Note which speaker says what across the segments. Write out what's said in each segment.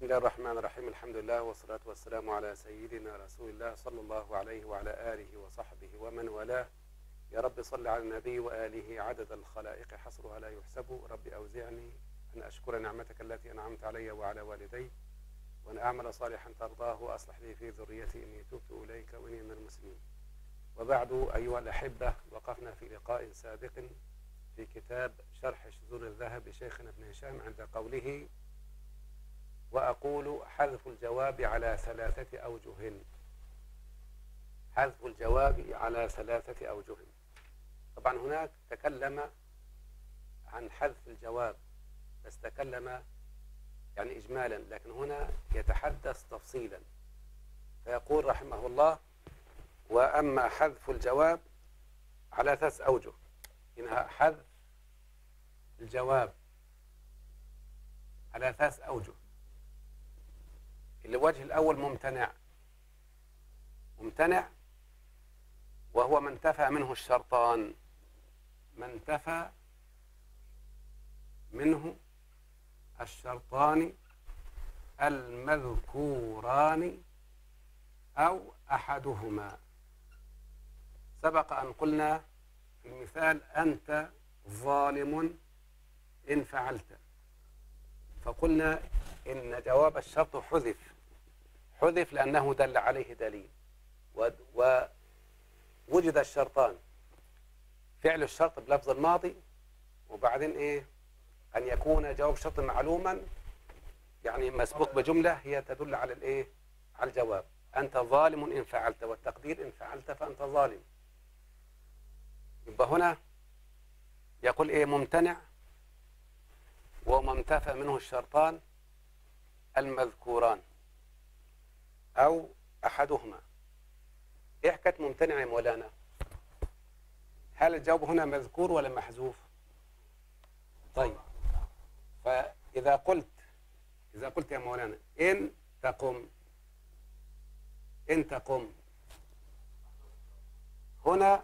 Speaker 1: الله الرحمن الرحيم الحمد لله والصلاة والسلام على سيدنا رسول الله صلى الله عليه وعلى آله وصحبه ومن والاه يا رب صل على النبي وآله عدد الخلائق حصرها لا يحسب رب أوزعني أن أشكر نعمتك التي أنعمت علي وعلى والدي وأن أعمل صالحا ترضاه وأصلح لي في ذريتي إني تبت إليك وإني من المسلمين وبعد أيها الأحبة وقفنا في لقاء سابق في كتاب شرح شذور الذهب لشيخنا ابن هشام عند قوله وأقول حذف الجواب على ثلاثة أوجه حذف الجواب على ثلاثة أوجه طبعا هناك تكلم عن حذف الجواب بس تكلم يعني إجمالا لكن هنا يتحدث تفصيلا فيقول رحمه الله وأما حذف الجواب على ثلاث أوجه إنها حذف الجواب على ثلاث أوجه الوجه الأول ممتنع ممتنع وهو ما انتفى منه الشرطان ما انتفى منه الشرطان المذكوران أو أحدهما سبق أن قلنا في المثال أنت ظالم إن فعلت فقلنا إن جواب الشرط حذف حذف لأنه دل عليه دليل ووجد الشرطان فعل الشرط بلفظ الماضي وبعدين إيه أن يكون جواب الشرط معلوما يعني مسبوق بجملة هي تدل على الإيه على الجواب أنت ظالم إن فعلت والتقدير إن فعلت فأنت ظالم يبقى هنا يقول إيه ممتنع وما انتفى منه الشرطان المذكوران أو أحدهما إيه حكاية ممتنع يا مولانا هل الجواب هنا مذكور ولا محذوف طيب فإذا قلت إذا قلت يا مولانا إن تقم إن تقم هنا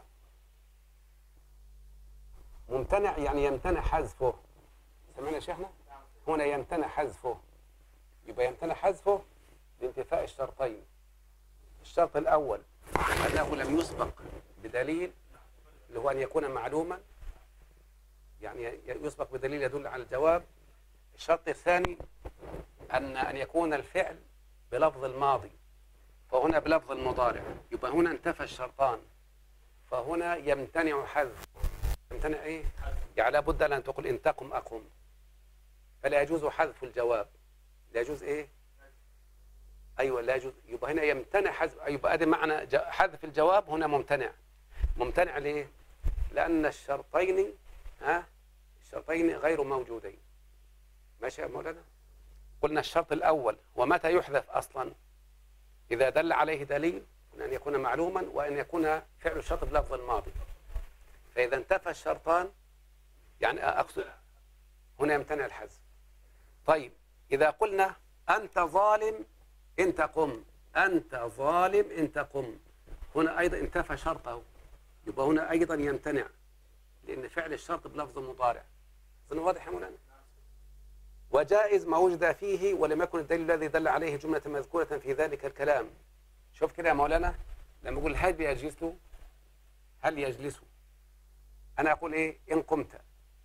Speaker 1: ممتنع يعني يمتنع حذفه سمعنا يا شيخنا هنا يمتنع حذفه يبقى يمتنع حذفه لانتفاء الشرطين الشرط الأول أنه لم يسبق بدليل اللي هو أن يكون معلوما يعني يسبق بدليل يدل على الجواب الشرط الثاني أن أن يكون الفعل بلفظ الماضي فهنا بلفظ المضارع يبقى هنا انتفى الشرطان فهنا يمتنع حذف يمتنع ايه يعني لابد ان تقول ان تقم اقم فلا يجوز حذف الجواب لا يجوز ايه ايوه لا يجوز يبقى هنا يمتنع حذف يبقى ادي معنى حذف الجواب هنا ممتنع ممتنع ليه لان الشرطين ها الشرطين غير موجودين ماشي يا مولانا قلنا الشرط الاول ومتى يحذف اصلا اذا دل عليه دليل ان يكون معلوما وان يكون فعل الشرط بلفظ الماضي فاذا انتفى الشرطان يعني اقصد هنا يمتنع الحذف طيب إذا قلنا أنت ظالم إن تقم أنت ظالم إن تقم هنا أيضا انتفى شرطه يبقى هنا أيضا يمتنع لأن فعل الشرط بلفظ مضارع أظن واضح يا مولانا وجائز ما وجد فيه ولم يكن الدليل الذي دل عليه جملة مذكورة في ذلك الكلام شوف كده يا مولانا لما أقول هل يجلس هل يجلس أنا أقول إيه إن قمت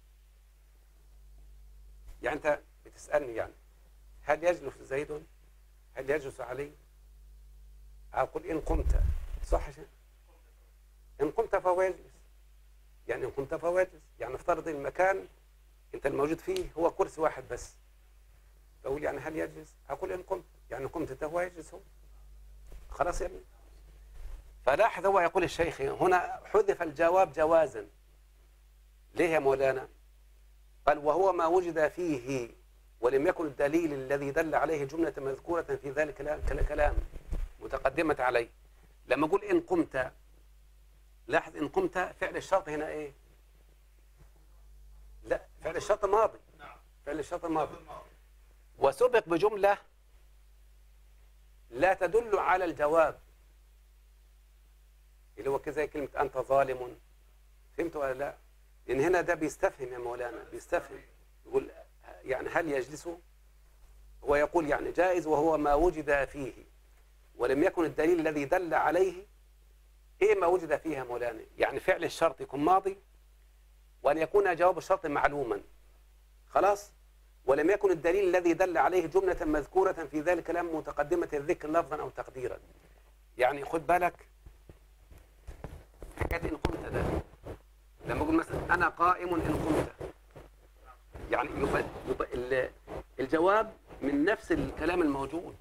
Speaker 1: يعني أنت بتسألني يعني هل يجلس زيد هل يجلس علي أقول إن قمت صح يا إن قمت فهو يجلس يعني إن قمت فهو يجلس يعني افترض المكان أنت الموجود فيه هو كرسي واحد بس بقول يعني هل يجلس أقول إن قمت يعني قمت أنت هو يجلس هو خلاص يا ابني فلاحظ هو يقول الشيخ هنا حذف الجواب جوازا ليه يا مولانا قال وهو ما وجد فيه ولم يكن الدليل الذي دل عليه جملة مذكورة في ذلك الكلام متقدمة عليه لما أقول إن قمت لاحظ إن قمت فعل الشرط هنا إيه لا فعل الشرط ماضي فعل الشرط ماضي وسبق بجملة لا تدل على الجواب اللي هو كذا كلمة أنت ظالم فهمت ولا لا لأن هنا ده بيستفهم يا مولانا بيستفهم يقول يعني هل يجلس هو يقول يعني جائز وهو ما وجد فيه ولم يكن الدليل الذي دل عليه ايه ما وجد فيها مولانا يعني فعل الشرط يكون ماضي وان يكون جواب الشرط معلوما خلاص ولم يكن الدليل الذي دل عليه جملة مذكورة في ذلك كلام متقدمة الذكر لفظا أو تقديرا يعني خد بالك حكاية إن قمت ده لما أقول مثلا أنا قائم إن قمت يعني يبقى, يبقى الجواب من نفس الكلام الموجود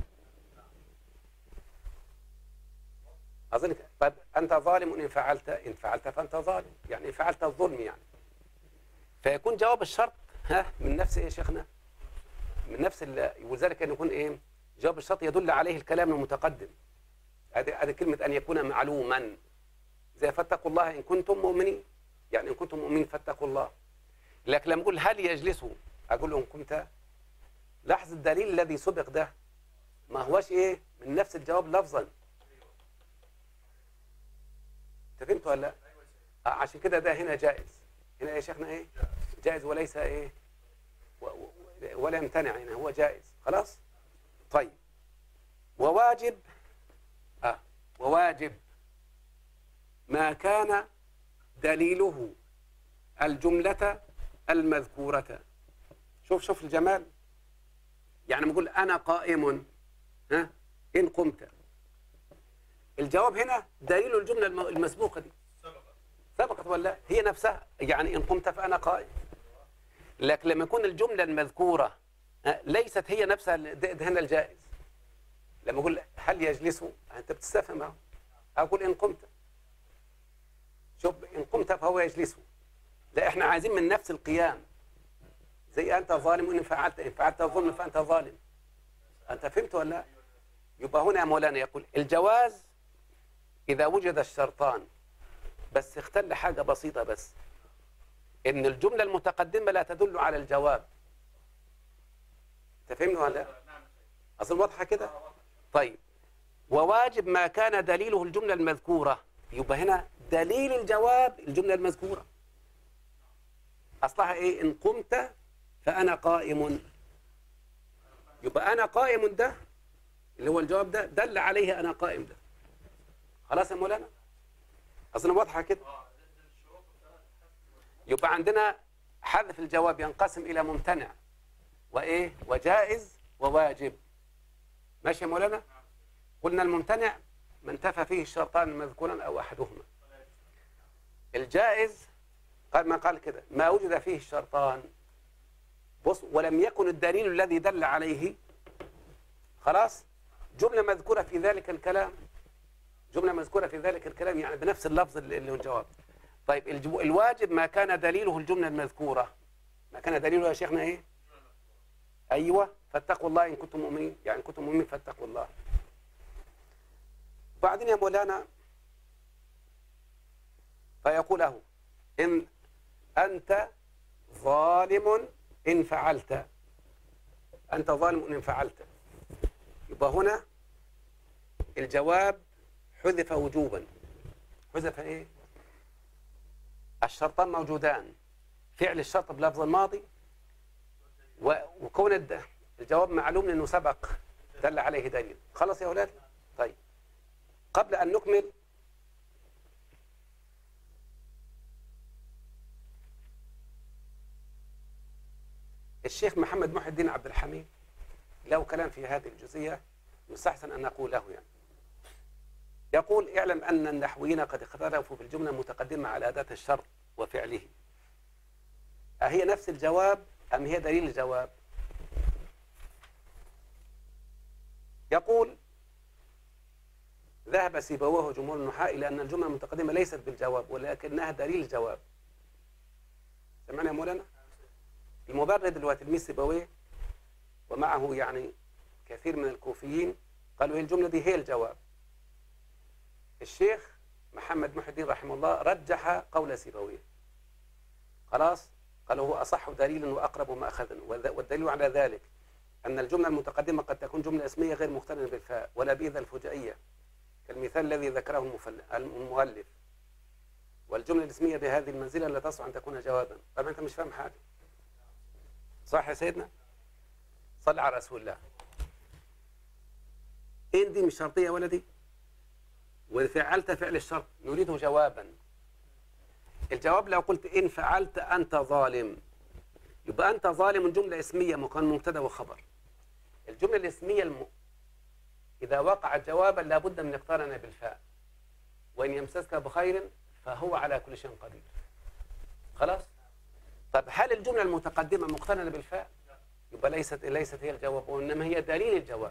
Speaker 1: أظن طيب أنت ظالم إن فعلت إن فعلت فأنت ظالم يعني إن فعلت الظلم يعني فيكون جواب الشرط ها من نفس إيه يا شيخنا من نفس ولذلك أن يكون إيه جواب الشرط يدل عليه الكلام المتقدم هذه هذه كلمة أن يكون معلوما زي فاتقوا الله إن كنتم مؤمنين يعني إن كنتم مؤمنين فاتقوا الله لكن لما أقول هل يجلسوا أقول لهم كنت لاحظ الدليل الذي سبق ده ما هوش إيه من نفس الجواب لفظا انت فهمت ولا لا آه عشان كده ده هنا جائز هنا يا شيخنا ايه جائز وليس ايه ولا يمتنع هنا هو جائز خلاص طيب وواجب آه وواجب ما كان دليله الجملة المذكورة شوف شوف الجمال يعني نقول أنا قائم ها إن قمت الجواب هنا دليل الجملة المسبوقة دي سبقت ولا هي نفسها يعني إن قمت فأنا قائم لكن لما يكون الجملة المذكورة ليست هي نفسها هنا الجائز لما أقول هل يجلسوا أنت بتستفهم أهو أقول إن قمت شوف إن قمت فهو يجلس لا إحنا عايزين من نفس القيام زي أنت ظالم وإن فعلت إن فعلت الظلم فأنت ظالم أنت فهمت ولا لا يبقى هنا مولانا يقول الجواز إذا وجد الشرطان بس اختل حاجة بسيطة بس إن الجملة المتقدمة لا تدل على الجواب تفهمني ولا أصل واضحة كده طيب وواجب ما كان دليله الجملة المذكورة يبقى هنا دليل الجواب الجملة المذكورة أصلها إيه إن قمت فأنا قائم يبقى أنا قائم ده اللي هو الجواب ده دل عليه أنا قائم ده خلاص يا مولانا أصلا واضحة كده يبقى عندنا حذف الجواب ينقسم إلى ممتنع وإيه وجائز وواجب ماشي يا مولانا قلنا الممتنع ما انتفى فيه الشرطان المذكوران أو أحدهما الجائز قال ما قال كده ما وجد فيه الشرطان بص ولم يكن الدليل الذي دل عليه خلاص جملة مذكورة في ذلك الكلام جملة مذكورة في ذلك الكلام يعني بنفس اللفظ اللي هو الجواب طيب الواجب ما كان دليله الجملة المذكورة ما كان دليله يا شيخنا ايه ايوه فاتقوا الله ان كنتم مؤمنين يعني ان كنتم مؤمنين فاتقوا الله بعدين يا مولانا فيقول له ان انت ظالم ان فعلت انت ظالم ان فعلت يبقى هنا الجواب حذف وجوبا حذف ايه الشرطان موجودان فعل الشرط بلفظ الماضي وكون الجواب معلوم لانه سبق دل عليه دليل خلاص يا اولاد طيب قبل ان نكمل الشيخ محمد محي الدين عبد الحميد له كلام في هذه الجزئيه يستحسن ان نقوله يعني يقول اعلم أن النحويين قد اختلفوا في الجملة المتقدمة على أداة الشرط وفعله أهي نفس الجواب أم هي دليل الجواب يقول ذهب سيبويه جمهور النحاة إلى أن الجملة المتقدمة ليست بالجواب ولكنها دليل الجواب سمعنا يا مولانا المبرد اللي هو تلميذ سيبويه ومعه يعني كثير من الكوفيين قالوا هي الجملة دي هي الجواب الشيخ محمد محي الدين رحمه الله رجح قول سيبويه خلاص قال هو أصح دليل وأقرب ما أخذنا والدليل على ذلك أن الجملة المتقدمة قد تكون جملة اسمية غير مقترنة بالفاء ولا بإذا الفجائية كالمثال الذي ذكره المؤلف والجملة الاسمية بهذه المنزلة لا تصح أن تكون جوابا طبعا أنت مش فاهم حاجة صح يا سيدنا صل على رسول الله إن دي مش شرطية يا ولدي وفعلت فعل الشرط نريد جوابا الجواب لو قلت إن فعلت أنت ظالم يبقى أنت ظالم جملة اسمية مكان مبتدا وخبر الجملة الاسمية الم... إذا وقعت جوابا لابد من اقترن بالفاء وإن يمسسك بخير فهو على كل شيء قدير خلاص طب هل الجملة المتقدمة مقترنة بالفاء يبقى ليست ليست هي الجواب وإنما هي دليل الجواب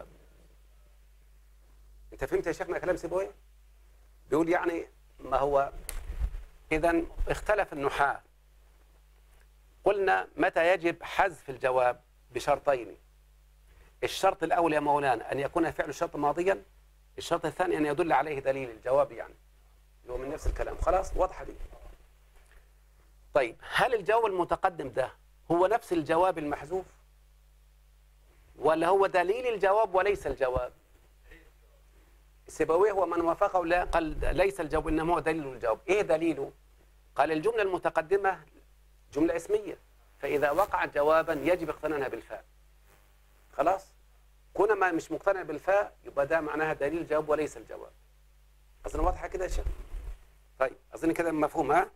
Speaker 1: أنت فهمت يا شيخنا كلام سيبويه بيقول يعني ما هو إذا اختلف النحاة قلنا متى يجب حذف الجواب بشرطين الشرط الأول يا مولانا أن يكون فعل الشرط ماضيا الشرط الثاني أن يدل عليه دليل الجواب يعني هو من نفس الكلام خلاص واضحة دي طيب هل الجواب المتقدم ده هو نفس الجواب المحذوف ولا هو دليل الجواب وليس الجواب سيبويه هو من وافقه لا قال ليس الجواب انما هو دليل الجواب ايه دليله قال الجمله المتقدمه جمله اسميه فاذا وقعت جوابا يجب اقتنانها بالفاء خلاص كون ما مش مقتنع بالفاء يبقى ده معناها دليل الجواب وليس الجواب اظن واضحه كده يا شيخ طيب اظن كده مفهوم ها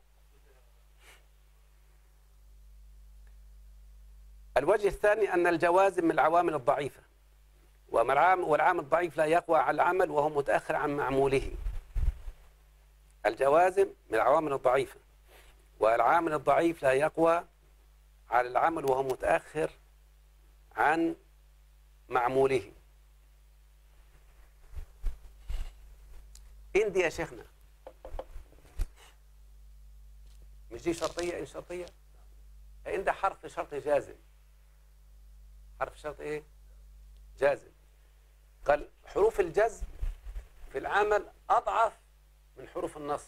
Speaker 1: الوجه الثاني أن الجوازم من العوامل الضعيفة والعامل الضعيف لا يقوى على العمل وهو متأخر عن معموله الجوازم من العوامل الضعيفة والعامل الضعيف لا يقوى على العمل وهو متأخر عن معموله إن دي يا شيخنا مش دي شرطية إن شرطية إن ده حرف شرط جازم حرف شرط إيه جازم قال حروف الجزم في العمل أضعف من حروف النصب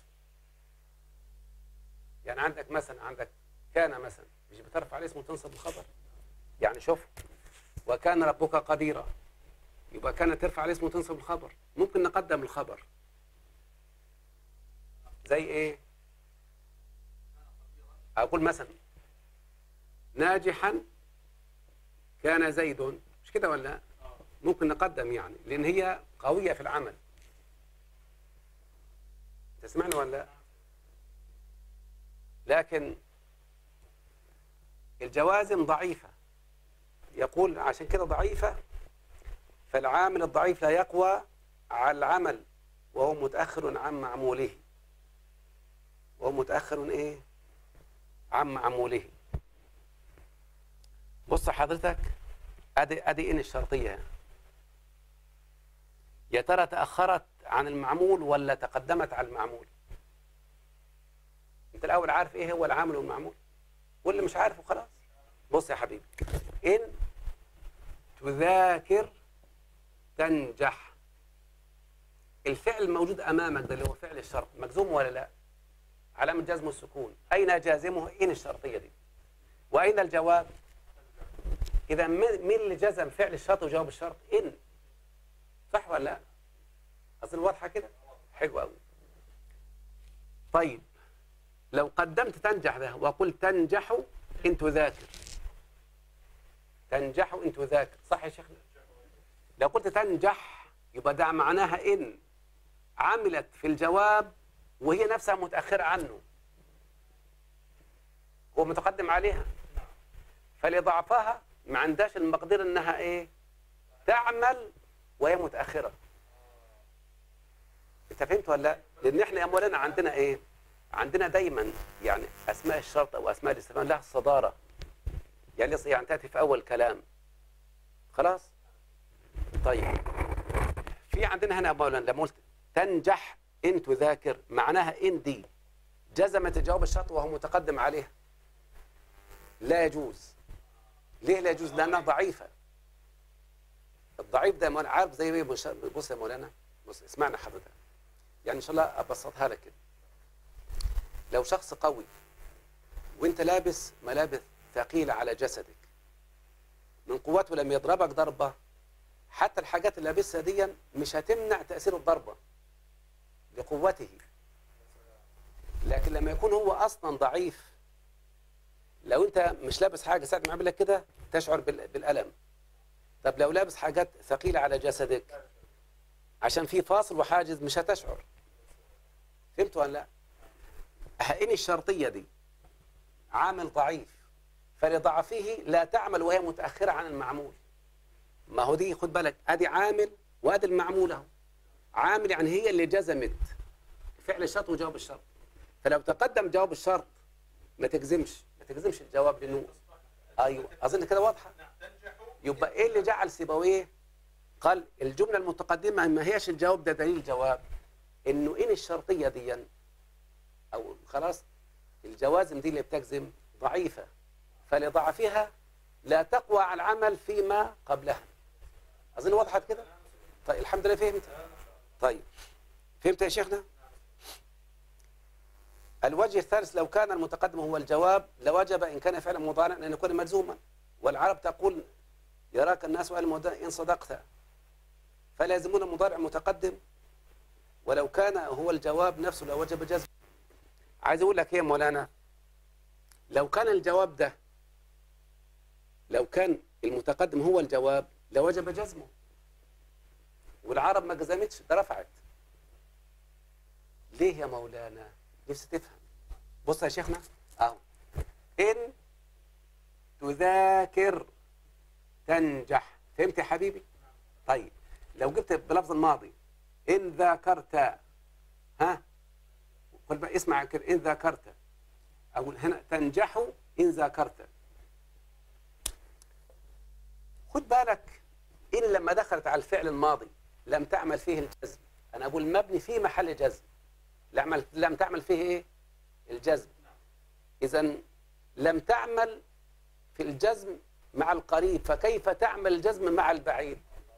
Speaker 1: يعني عندك مثلا عندك كان مثلا مش بترفع عليه اسمه تنصب الخبر يعني شوف وكان ربك قديرا يبقى كان ترفع عليه اسمه تنصب الخبر ممكن نقدم الخبر زي ايه اقول مثلا ناجحا كان زيد مش كده ولا ممكن نقدم يعني لان هي قويه في العمل تسمعني ولا لا لكن الجوازم ضعيفه يقول عشان كده ضعيفه فالعامل الضعيف لا يقوى على العمل وهو متاخر عن معموله وهو متاخر ايه عن معموله بص حضرتك ادي ادي ان الشرطيه يا ترى تاخرت عن المعمول ولا تقدمت على المعمول انت الاول عارف ايه هو العامل والمعمول واللي مش عارفه خلاص بص يا حبيبي ان تذاكر تنجح الفعل الموجود امامك ده اللي هو فعل الشرط مجزوم ولا لا علامه جزم السكون اين جازمه ان الشرطيه دي واين الجواب اذا مين اللي جزم فعل الشرط وجواب الشرط ان صح ولا لا اصل واضحه كده حلو قوي طيب لو قدمت تنجح ده وقلت تنجح ان تذاكر تنجح ان تذاكر صح يا شيخنا لو قلت تنجح يبقى ده معناها ان عملت في الجواب وهي نفسها متاخره عنه هو متقدم عليها فلضعفها ما عندهاش المقدرة انها ايه تعمل وهي متأخرة انت فهمت ولا لا لان احنا يا مولانا عندنا ايه عندنا دايما يعني اسماء الشرط او اسماء الاستفهام لها صدارة يعني يعني تأتي في اول كلام خلاص طيب في عندنا هنا يا مولانا لما قلت تنجح ان تذاكر معناها ان دي جزمت جواب الشرط وهو متقدم عليها لا يجوز ليه لا يجوز لانها ضعيفه الضعيف ده عارف زي ايه بص يا مولانا بص اسمعنا حضرتك يعني ان شاء الله ابسطها لك كده لو شخص قوي وانت لابس ملابس ثقيله على جسدك من قوته لم يضربك ضربه حتى الحاجات اللي لابسها دي مش هتمنع تاثير الضربه لقوته لكن لما يكون هو اصلا ضعيف لو انت مش لابس حاجه ساعه ما اعمل لك كده تشعر بالالم طب لو لابس حاجات ثقيلة على جسدك عشان في فاصل وحاجز مش هتشعر فهمت ولا لا؟ إن الشرطية دي عامل ضعيف فلضعفه لا تعمل وهي متأخرة عن المعمول ما هو دي خد بالك ادي عامل وادي المعمول اهو عامل يعني هي اللي جزمت فعل الشرط وجواب الشرط فلو تقدم جواب الشرط ما تجزمش ما تجزمش الجواب لانه ايوه اظن كده واضحه يبقى ايه اللي جعل سيبويه قال الجمله المتقدمه ما هيش الجواب ده دليل الجواب انه ان الشرطيه دي او خلاص الجوازم دي اللي بتجزم ضعيفه فلضعفها لا تقوى على العمل فيما قبلها اظن وضحت كده طيب الحمد لله فهمت طيب فهمت يا شيخنا الوجه الثالث لو كان المتقدم هو الجواب لوجب ان كان فعلا مضارعا ان يكون ملزوما والعرب تقول يراك الناس ان صدقت فلا يلزمون المضارع متقدم ولو كان هو الجواب نفسه لوجب جزم عايز اقول لك ايه يا مولانا لو كان الجواب ده لو كان المتقدم هو الجواب لوجب جزمه والعرب ما جزمتش ده رفعت ليه يا مولانا نفسي تفهم بص يا شيخنا اهو ان تذاكر تنجح فهمت يا حبيبي طيب لو جبت بلفظ الماضي ان ذاكرت ها قل بقى اسمع كده ان ذاكرت اقول هنا تنجح ان ذاكرت خد بالك ان لما دخلت على الفعل الماضي لم تعمل فيه الجزم انا اقول مبني في محل جزم لم لم تعمل فيه ايه الجزم اذا لم تعمل في الجزم مع القريب فكيف تعمل الجزم مع البعيد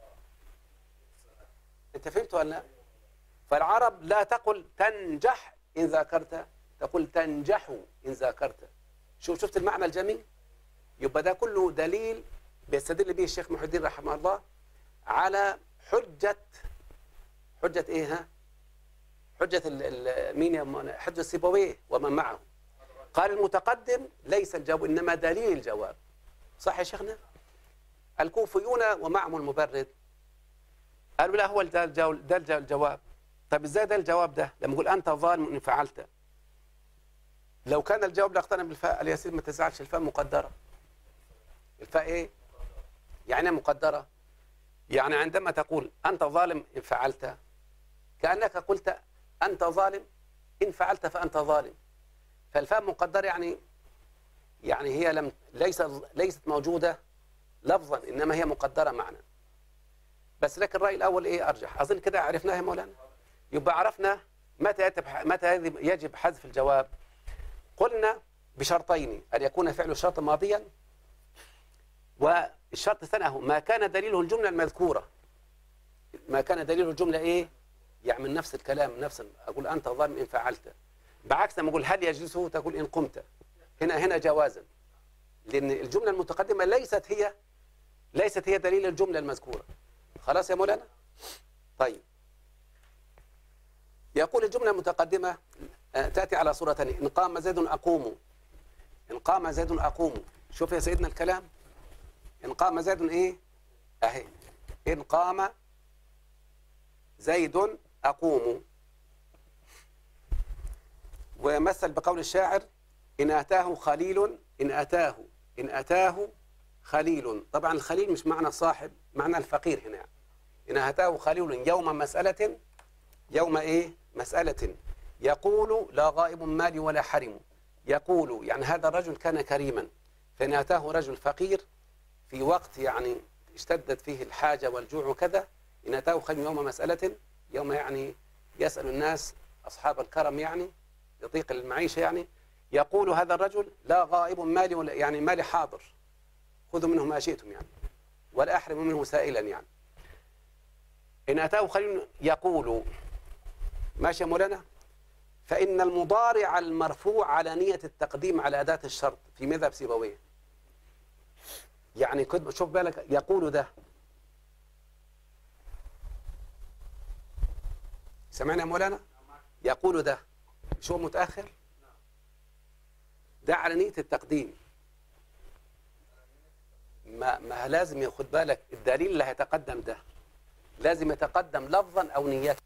Speaker 1: انت فهمت ولا لا فالعرب لا تقل تنجح ان ذاكرت تقول تنجح ان ذاكرت شوف شفت المعنى الجميل يبقى ده كله دليل بيستدل به الشيخ محي الدين رحمه الله على حجة حجة ايه ها حجة ال ال مين يا حجة سيبويه ومن معه قال المتقدم ليس الجواب إنما دليل الجواب صح يا شيخنا الكوفيون ومعهم المبرد قالوا لا هو ده الجواب, ده الجواب طب ازاي ده الجواب ده لما يقول انت ظالم ان فعلت لو كان الجواب لاقتنع بالفاء اليسير ما تزعلش الفاء مقدره الفاء ايه يعني مقدره يعني عندما تقول انت ظالم ان فعلت كانك قلت انت ظالم ان فعلت فانت ظالم فالفاء مقدره يعني يعني هي لم ليس ليست موجوده لفظا انما هي مقدره معنى بس لكن الراي الاول ايه ارجح اظن كده عرفناها يا مولانا يبقى عرفنا متى متى يجب حذف الجواب قلنا بشرطين ان يكون فعل الشرط ماضيا والشرط الثاني هو ما كان دليله الجمله المذكوره ما كان دليله الجمله ايه يعمل نفس الكلام نفس اقول انت ظالم ان فعلت بعكس لما اقول هل يجلسه تقول ان قمت هنا هنا جوازا لان الجمله المتقدمه ليست هي ليست هي دليل الجمله المذكوره خلاص يا مولانا طيب يقول الجمله المتقدمه تاتي على صوره ثانيه ان قام زيد اقوم ان قام زيد اقوم شوف يا سيدنا الكلام ان قام زيد ايه اهي ان قام زيد اقوم ومثل بقول الشاعر ان اتاه خليل ان اتاه ان اتاه خليل طبعا الخليل مش معنى صاحب معنى الفقير هنا ان اتاه خليل يوم مساله يوم ايه مساله يقول لا غائب مالي ولا حرم يقول يعني هذا الرجل كان كريما فإن أتاه رجل فقير في وقت يعني اشتدت فيه الحاجة والجوع وكذا إن أتاه خير يوم مسألة يوم يعني يسأل الناس أصحاب الكرم يعني يضيق المعيشة يعني يقول هذا الرجل لا غائب مالي ولا يعني مالي حاضر خذوا منه ما شئتم يعني ولا أحرم منه سائلا يعني إن أتاه خير يقول ماشي يا مولانا فإن المضارع المرفوع على نية التقديم على أداة الشرط في مذهب سيبويه يعني كنت شوف بالك يقول ده سمعنا يا مولانا يقول ده شو متأخر ده على نية التقديم ما ما لازم ياخد بالك الدليل اللي هيتقدم ده لازم يتقدم لفظا او نية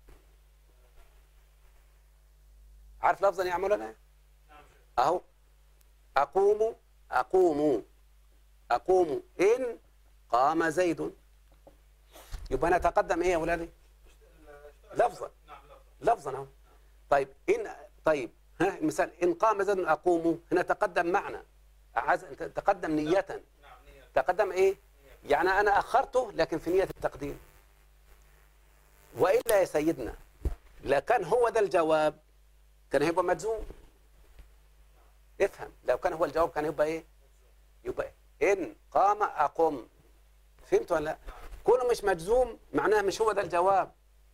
Speaker 1: عارف لفظا يا مولانا اهو اقوم اقوم اقوم ان قام زيد يبقى نتقدم ايه يا ولادي لفظا لفظا اهو طيب ان طيب ها المثال ان قام زيد اقوم هنا تقدم معنى عايز تقدم نية تقدم ايه يعني انا اخرته لكن في نية التقديم والا يا سيدنا لكان هو ده الجواب كان هيبقى مجزوم افهم لو كان هو الجواب كان يبقى ايه يبقى ان قام اقم فهمت ولا لا كونه مش مجزوم معناه مش هو ده الجواب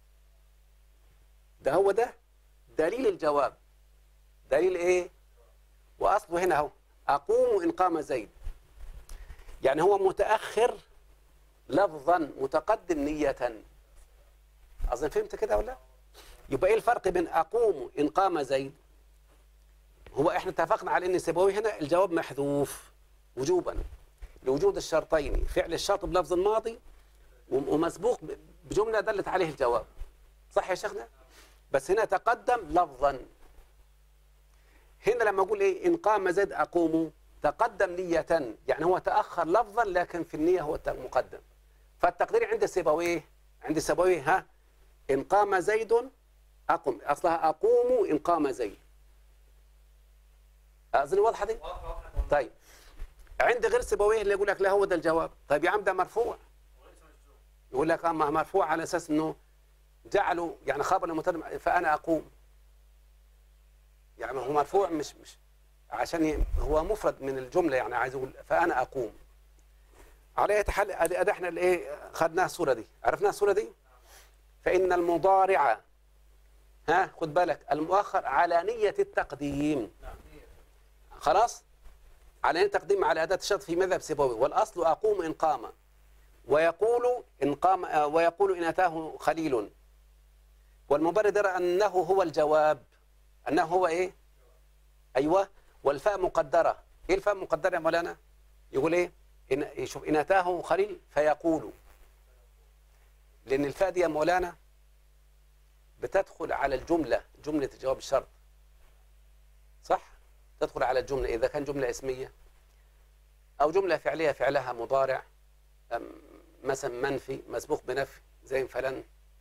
Speaker 1: ده هو ده دليل الجواب دليل ايه واصله هنا اهو اقوم ان قام زيد يعني هو متاخر لفظا متقدم نيه اظن فهمت كده ولا يبقى ايه الفرق بين اقوم ان قام زيد هو احنا اتفقنا على ان سيبويه هنا الجواب محذوف وجوبا لوجود الشرطين فعل الشرط بلفظ الماضي ومسبوق بجمله دلت عليه الجواب صح يا شيخنا بس هنا تقدم لفظا هنا لما اقول ايه ان قام زيد اقوم تقدم نية يعني هو تأخر لفظا لكن في النية هو مقدم فالتقدير عند سيبويه عند سيبويه ها إن قام زيد أقم أصلها أقوم إن قام زيد أظن واضحة دي طيب عند غير سيبويه اللي يقول لك لا هو ده الجواب طيب يا عم ده مرفوع يقول لك أما مرفوع على أساس أنه جعلوا يعني خبر المتكلم فأنا أقوم يعني هو مرفوع مش مش عشان هو مفرد من الجملة يعني عايز أقول فأنا أقوم على أي حال أدي احنا الايه خدناها الصورة دي عرفناها الصورة دي فإن المضارع ها خد بالك المؤخر على نية التقديم خلاص على نية التقديم على أداة الشرط في مذهب سيبوي والأصل أقوم إن قام ويقول إن قام ويقول إن أتاه خليل والمبرر أنه هو الجواب أنه هو إيه أيوة والفاء مقدرة إيه الفاء مقدرة يا مولانا يقول إيه إن شوف إن أتاه خليل فيقول لأن الفاء دي يا مولانا بتدخل على الجملة جملة جواب الشرط صح تدخل على الجملة إذا كان جملة اسمية أو جملة فعلية فعلها مضارع مثلا منفي مسبوق بنفي زي فلن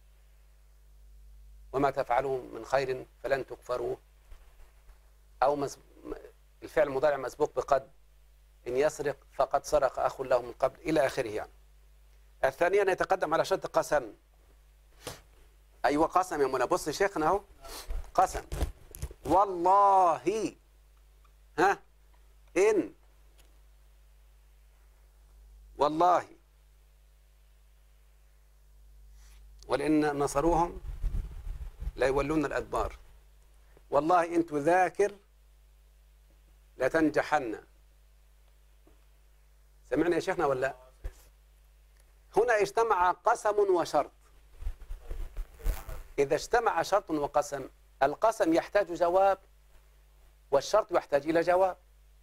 Speaker 1: وما تفعلوا من خير فلن تكفروه أو مس... الفعل المضارع مسبوق بقد إن يسرق فقد سرق أخ له من قبل إلى آخره يعني الثانية أن يتقدم على شرط قسم أيوة قسم يا منى بص شيخنا أهو قسم والله ها إن والله ولئن نصروهم لا يولون الأدبار والله إن تذاكر لتنجحن سمعنا يا شيخنا ولا لا هنا اجتمع قسم وشرط إذا اجتمع شرط وقسم القسم يحتاج جواب والشرط يحتاج إلى جواب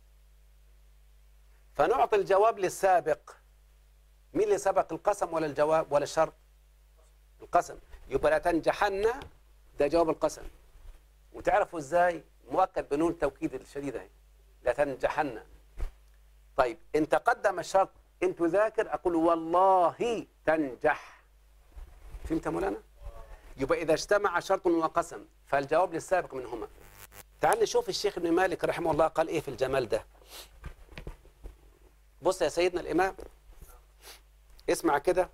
Speaker 1: فنعطي الجواب للسابق مين اللي سبق القسم ولا الجواب ولا الشرط القسم يبقى لا تنجحن ده جواب القسم وتعرفوا ازاي مؤكد بنون التوكيد الشديدة لا تنجحن طيب ان تقدم الشرط ان تذاكر اقول والله تنجح فهمت مولانا يبقى اذا اجتمع شرط وقسم فالجواب للسابق منهما تعال نشوف الشيخ ابن مالك رحمه الله قال ايه في الجمال ده بص يا سيدنا الامام اسمع كده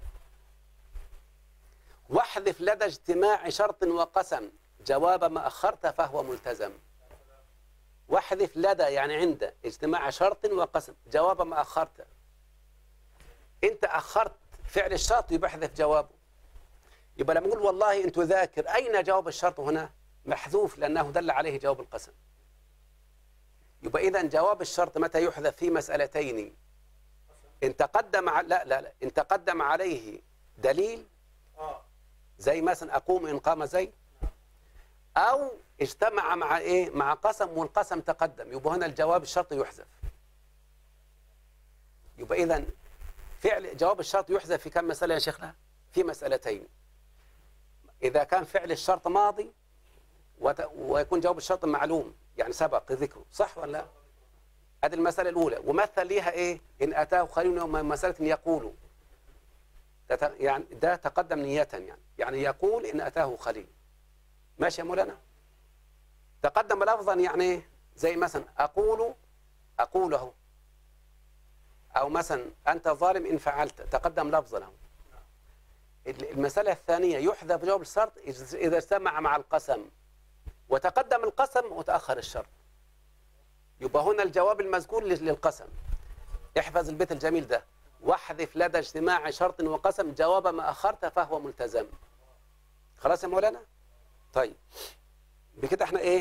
Speaker 1: واحذف لدى اجتماع شرط وقسم جواب ما أخرت فهو ملتزم واحذف لدى يعني عند اجتماع شرط وقسم جواب ما أخرت أنت أخرت فعل الشرط يبقى احذف جوابه يبقى لما نقول والله أن تذاكر أين جواب الشرط هنا محذوف لأنه دل عليه جواب القسم يبقى إذا جواب الشرط متى يحذف في مسألتين إن تقدم ع... لا لا لا إن تقدم عليه دليل زي مثلا أقوم إن قام زيد أو اجتمع مع إيه مع قسم والقسم تقدم يبقى هنا الجواب الشرط يحذف يبقى إذا فعل جواب الشرط يحذف في كم مسألة يا شيخنا في مسألتين إذا كان فعل الشرط ماضي وت- ويكون جواب الشرط معلوم يعني سبق ذكره صح ولا لا هذه المسألة الأولى ومثل ليها إيه إن أتاه خليل يوم مسألة يقول تت- يعني ده تقدم نية يعني يعني يقول إن أتاه خليل ماشي يا مولانا تقدم لفظا يعني إيه؟ زي مثلا أقول أقوله أو مثلا أنت ظالم إن فعلت تقدم لفظا له المسألة الثانية يحذف جواب الشرط إذا اجتمع مع القسم وتقدم القسم وتأخر الشرط يبقى هنا الجواب المذكور لل- للقسم احفظ البيت الجميل ده واحذف لدى اجتماع شرط وقسم جواب ما أخرت فهو ملتزم خلاص يا مولانا طيب بكده احنا ايه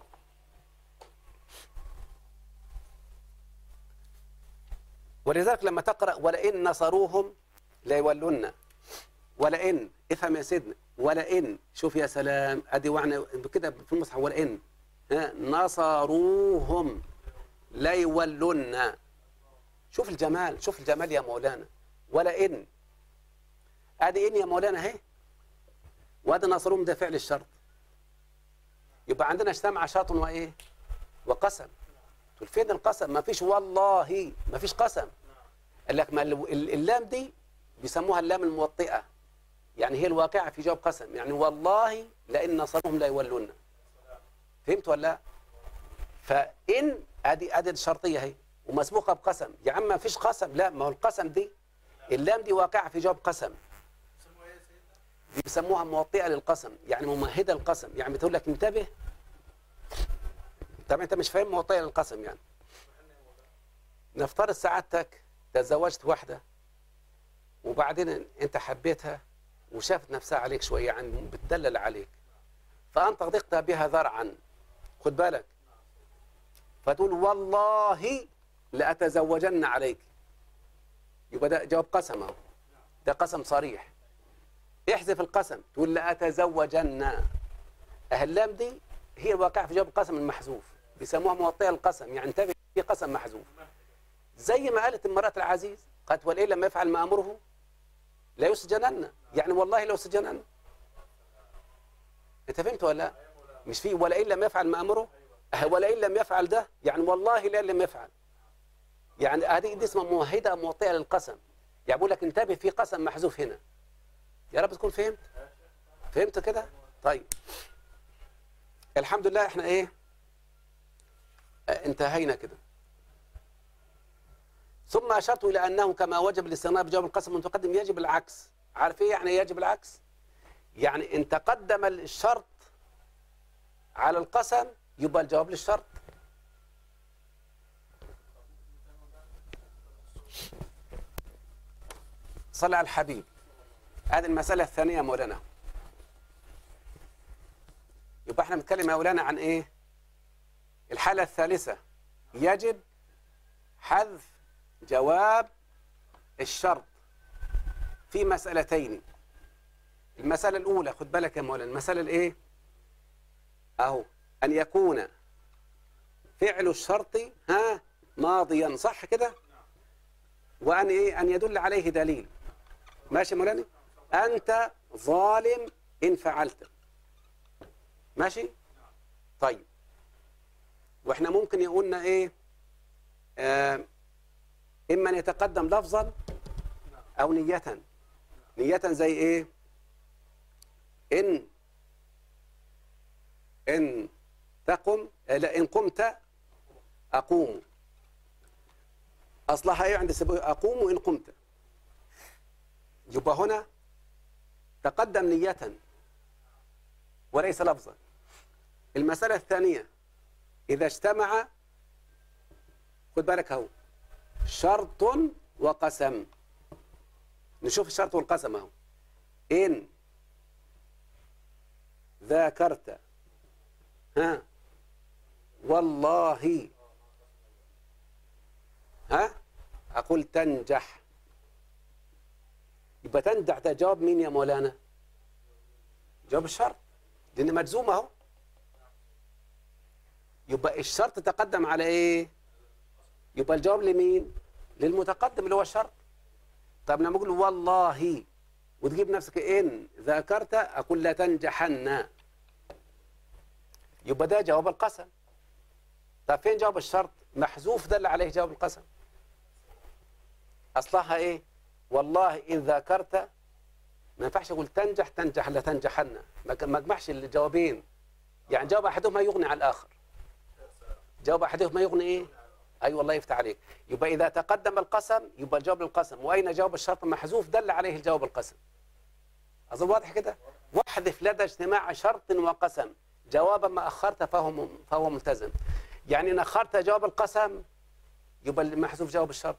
Speaker 1: ولذلك لما تقرأ ولئن نصروهم ليولن ولئن افهم يا سيدنا ولئن شوف يا سلام ادي وعنا كده في المصحف ولئن ها نصروهم ليولن شوف الجمال شوف الجمال يا مولانا ولئن ادي ان يا مولانا اهي وادي نصروهم ده فعل الشرط يبقى عندنا اجتمع شرط وايه وقسم تقول فين القسم ما فيش والله ما فيش قسم قال لك ما ال- ال- اللام دي بيسموها اللام الموطئه يعني هي الواقعه في جواب قسم يعني والله لئن نصرهم لا يولون فهمت ولا لا فان ادي ادي الشرطيه اهي ومسبوقه بقسم يا عم ما فيش قسم لا ما هو القسم دي اللام دي واقعه في جواب قسم دي بيسموها موطئه للقسم يعني ممهده للقسم يعني بتقول لك انتبه طب انت مش فاهم موطئه للقسم يعني نفترض سعادتك تزوجت واحده وبعدين انت حبيتها وشافت نفسها عليك شويه يعني بتدلل عليك فانت ضقت بها ذرعا خد بالك فتقول والله لاتزوجن عليك يبقى ده جواب قسم اهو ده قسم صريح احذف القسم تقول لاتزوجن اللام دي هي الواقع في جواب القسم المحذوف بيسموها موطئه القسم يعني انتبه في قسم محذوف زي ما قالت امراه العزيز قالت ولئن لم يفعل ما امره لا يسجنن يعني والله لو سجنن انت فهمت ولا لا؟ مش في ولئن لم يفعل ما امره أه ولئن لم يفعل ده يعني والله لئن لم يفعل يعني هذه دي اسمها موحده موطئه للقسم يعني بقول لك انتبه في قسم محذوف هنا يا رب تكون فهمت فهمت كده طيب الحمد لله احنا ايه اه انتهينا كده ثم اشرت الى انه كما وجب الاستغناء بجواب القسم المتقدم يجب العكس عارف ايه يعني يجب العكس يعني ان تقدم الشرط على القسم يبقى الجواب للشرط صلى على الحبيب هذه المسألة الثانية يا مولانا يبقى احنا بنتكلم يا مولانا عن ايه الحالة الثالثة يجب حذف جواب الشرط في مسألتين المسألة الأولى خد بالك يا مولانا المسألة الإيه؟ أهو أن يكون فعل الشرط ها ماضيا صح كده؟ وأن إيه؟ أن يدل عليه دليل ماشي يا مولانا؟ أنت ظالم إن فعلت ماشي؟ طيب وإحنا ممكن يقولنا إيه؟ آه إما أن يتقدم لفظا أو نية نية زي إيه؟ إن إن تقم لا إن قمت أقوم أصلها إيه عند سبوي أقوم إن قمت يبقى هنا تقدم نية وليس لفظا المسألة الثانية إذا اجتمع خد بالك اهو شرط وقسم نشوف الشرط والقسم اهو إن ذاكرت ها والله ها أقول تنجح يبقى تنجح ده جواب مين يا مولانا جواب الشرط لأن مجزوم أهو يبقى الشرط تقدم على إيه يبقى الجواب لمين للمتقدم اللي هو الشرط طب لما اقول والله وتجيب نفسك ان ذاكرت اقول لا تنجحن يبقى ده جواب القسم طب فين جواب الشرط محذوف دل عليه جواب القسم اصلها ايه والله ان ذاكرت ما ينفعش اقول تنجح تنجح لا تنجحن ما ما اجمعش الجوابين يعني جواب احدهما يغني عن الاخر جواب احدهما يغني ايه اي أيوة والله يفتح عليك يبقى اذا تقدم القسم يبقى الجواب للقسم واين جواب الشرط محذوف دل عليه الجواب القسم اظن واضح كده واحذف لدى اجتماع شرط وقسم جوابا ما اخرت فهو م- فهو ملتزم يعني ان اخرت جواب القسم يبقى محذوف جواب الشرط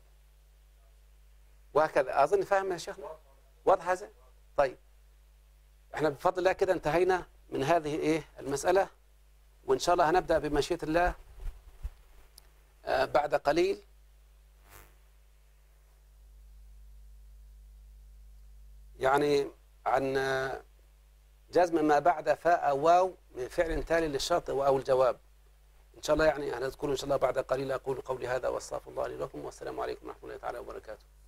Speaker 1: وهكذا اظن فاهم يا شيخنا واضح هذا طيب احنا بفضل الله كده انتهينا من هذه ايه المساله وان شاء الله هنبدا بمشيئه الله آه، بعد قليل يعني عن آه، جزم ما بعد فاء أو واو من فعل تالي للشرط أو الجواب إن شاء الله يعني هنذكر إن شاء الله بعد قليل أقول قولي هذا واستغفر الله لي ولكم والسلام عليكم ورحمة الله تعالى وبركاته